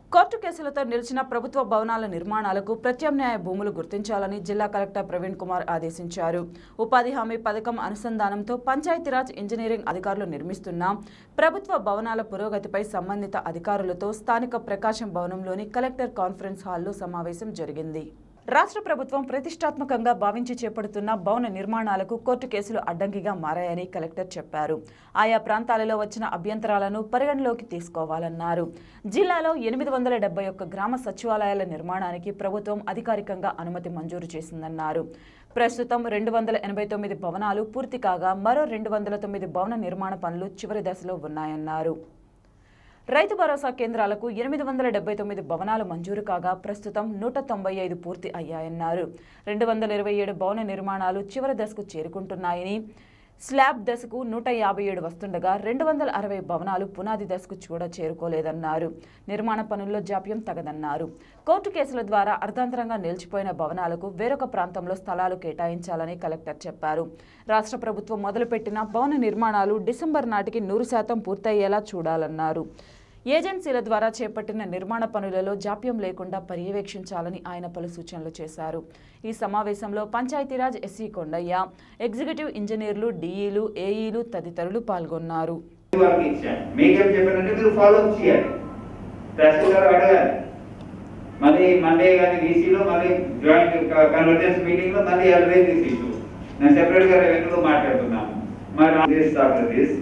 court కేసులతో నిలిచిన ప్రభుత్వ భవనాల నిర్మాణాలకు ప్రత్యామ్నాయ భూములు గుర్తించాలని జిల్లా కలెక్టర్ ప్రవీణ్ కుమార్ ఆదేశించారు ఉపాధి హామీ పథకం అనుసంధానంతో పంచాయతీరాజ్ ఇంజనీరింగ్ అధికారులు నిర్మిస్తున్న ప్రభుత్వ భవనాల పురోగతిపై సంబంధిత అధికారులతో స్థానిక ప్రకాశం భవనంలోని కలెక్టర్ కాన్ఫరెన్స్ హాల్లో సమావేశం జరిగింది రాష్ట్ర ప్రభుత్వం ప్రతిష్టాత్మకంగా భావించి చేపడుతున్న భవన నిర్మాణాలకు కోర్టు కేసులు అడ్డంకిగా మారాయని కలెక్టర్ చెప్పారు ఆయా ప్రాంతాలలో వచ్చిన అభ్యంతరాలను పరిగణలోకి తీసుకోవాలన్నారు జిల్లాలో ఎనిమిది వందల డెబ్బై ఒక్క గ్రామ సచివాలయాల నిర్మాణానికి ప్రభుత్వం అధికారికంగా అనుమతి మంజూరు చేసిందన్నారు ప్రస్తుతం రెండు వందల ఎనభై తొమ్మిది భవనాలు పూర్తి కాగా మరో రెండు వందల తొమ్మిది భవన నిర్మాణ పనులు చివరి దశలో ఉన్నాయన్నారు రైతు భరోసా కేంద్రాలకు ఎనిమిది వందల డెబ్బై తొమ్మిది భవనాలు మంజూరు కాగా ప్రస్తుతం నూట తొంభై ఐదు పూర్తి అయ్యాయన్నారు రెండు వందల ఇరవై ఏడు భవన నిర్మాణాలు చివరి దశకు చేరుకుంటున్నాయని స్లాబ్ దశకు నూట యాభై ఏడు వస్తుండగా రెండు వందల అరవై భవనాలు పునాది దశకు కూడా చేరుకోలేదన్నారు నిర్మాణ పనుల్లో జాప్యం తగదన్నారు కోర్టు కేసుల ద్వారా అర్ధాంతరంగా నిలిచిపోయిన భవనాలకు వేరొక ప్రాంతంలో స్థలాలు కేటాయించాలని కలెక్టర్ చెప్పారు రాష్ట్ర ప్రభుత్వం మొదలుపెట్టిన భవన నిర్మాణాలు డిసెంబర్ నాటికి నూరు శాతం పూర్తయ్యేలా చూడాలన్నారు ఏజెన్సీల ద్వారా చేపట్టిన నిర్మాణ పనులలో జాప్యం లేకుండా పర్యవేక్షించాలని ఆయన పలు సూచనలు చేశారు ఈ సమావేశంలో పంచాయతీరాజ్ ఎస్సీ కొండయ్య ఎగ్జిక్యూటివ్ ఇంజనీర్లు డీఈలు ఏఈలు తదితరులు పాల్గొన్నారు వారికి ఇచ్చాను మీకేం చెప్పానంటే మీరు ఫాలో అప్ చేయాలి తహసీల్దార్ అడగాలి మళ్ళీ మండే కానీ వీసీలో మళ్ళీ జాయింట్ కన్వర్జెన్స్ మీటింగ్ లో మళ్ళీ అరవై దిస్ ఇష్యూ నేను సెపరేట్ గా రెవెన్యూలో మాట్లాడుతున్నాను మరి this after this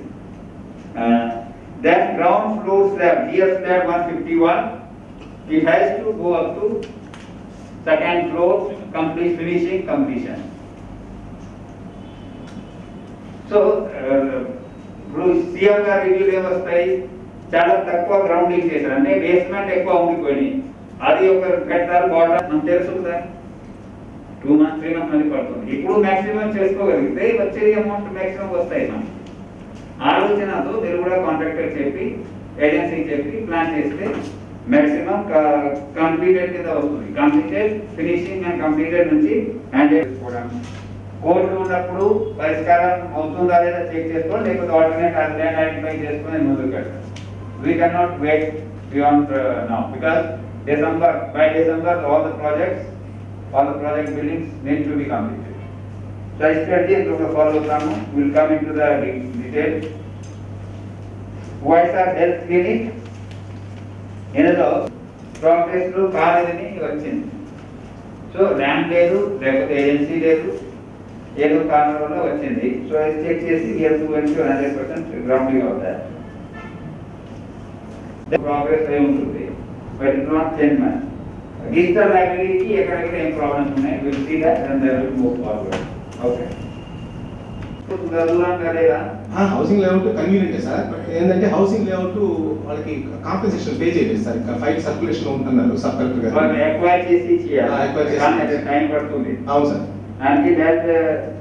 then ground floor slab GF slab one fifty one it has to go up to second floor complete finishing completion so ఇప్పుడు సీఎం గారి రివ్యూలు ఏమొస్తాయి చాలా తక్కువ గ్రౌండింగ్ చేశారు అంటే బేస్మెంట్ ఎక్కువ ఉండిపోయినాయి అది ఒక కట్టారు బాటం మనకు తెలుసు కదా టూ మంత్స్ త్రీ మంత్స్ మళ్ళీ పడుతుంది ఇప్పుడు మాక్సిమం చేసుకోగలిగితే వచ్చే అమౌంట్ మాక్సిమం వస్తాయి మనకి ఆలోచనతో మీరు కూడా కాంట్రాక్టర్ చెప్పి ఏజెన్సీ చెప్పి ప్లాన్ చేస్తే మాక్సిమం కంప్లీటెడ్ కింద వస్తుంది కంప్లీటెడ్ ఫినిషింగ్ అండ్ కంప్లీటెడ్ నుంచి హ్యాండ్ చేసుకోవడం కోర్టు ఉన్నప్పుడు పరిష్కారం అవుతుందా లేదా చెక్ చేసుకోవాలి లేకపోతే ఆల్టర్నేట్ అల్టర్నేట్ ఐడెంటిఫై చేసుకుని ముందుకు వెళ్తాం we can not wait beyond now because December by December all the projects all the project buildings need to be completed so ఈ స్ట్రాటజీ ఇంకొక ఫాలో అవుతాము will come into the detail YSR health clinic ఇందులో progress లో కాలేదని వచ్చింది so rank లేదు లేకపోతే agency లేదు ఏదో కారణం వల్ల వచ్చింది సో అది చెక్ చేసి year two and hundred percent grounding అవుతాయి ప్రోగ్రెస్ అయి ఉంటుంది but it not change man digital లైబ్రరీకి ఎక్కడెక్కడ ఏం ప్రాబ్లమ్స్ ఉన్నాయి will see that and they will move forward okay దూరంగా లేదా housing layout convenient sir but ఏంటంటే హౌసింగ్ లేఅవుట్ వాళ్ళకి కాంపెన్సేషన్ పే చేయలేదు సార్ ఇంకా ఫైల్ సర్క్యులేషన్ ఉంటున్నారు సబ్ కలెక్టర్ వాళ్ళు గారు ఎక్వైర్ చేసి ఆ, acquire చేసి చేయాలి టైం పడుతుంది అవును సార్ దానికి that uh,